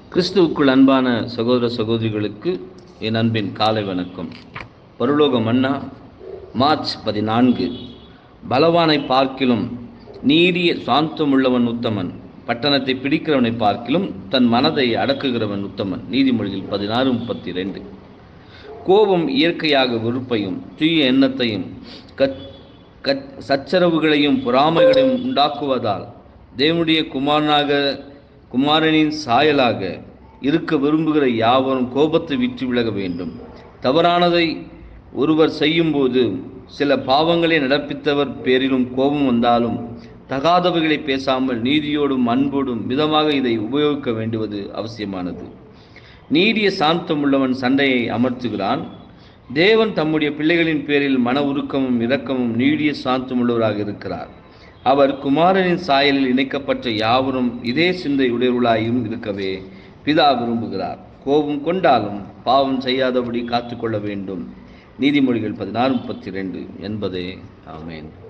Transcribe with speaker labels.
Speaker 1: கிறிஸ்துவுக்குள் அன்பான சகோதர சகோதரிகளுக்கு என் அன்பின் காலை வணக்கம் பரலோக மன்னா மார்ச் பதினான்கு பலவானை பார்க்கிலும் நீடிய சாந்தமுள்ளவன் உத்தமன் பட்டணத்தை பிடிக்கிறவனை பார்க்கிலும் தன் மனதை அடக்குகிறவன் உத்தமன் நீதிமொழிகள் பதினாறு முப்பத்தி ரெண்டு கோபம் இயற்கையாக வெறுப்பையும் தூய எண்ணத்தையும் கத் கத் சச்சரவுகளையும் பொறாமைகளையும் உண்டாக்குவதால் தேவனுடைய குமாரனாக குமாரனின் சாயலாக இருக்க விரும்புகிற யாவரும் கோபத்தை விட்டு விலக வேண்டும் தவறானதை ஒருவர் செய்யும்போது சில பாவங்களை நடப்பித்தவர் பேரிலும் கோபம் வந்தாலும் தகாதவைகளை பேசாமல் நீதியோடும் அன்போடும் மிதமாக இதை உபயோகிக்க வேண்டுவது அவசியமானது நீடிய சாந்தம் உள்ளவன் சண்டையை அமர்த்துகிறான் தேவன் தம்முடைய பிள்ளைகளின் பேரில் மன உருக்கமும் இரக்கமும் நீடிய சாந்தம் உள்ளவராக இருக்கிறார் அவர் குமாரனின் சாயலில் இணைக்கப்பட்ட யாவரும் இதே சிந்தை உடையவர்களாயும் இருக்கவே பிதா விரும்புகிறார் கோபம் கொண்டாலும் பாவம் செய்யாதபடி காத்துக்கொள்ள வேண்டும் நீதிமொழிகள் பதினாறு முப்பத்தி ரெண்டு என்பதே ஆமேன்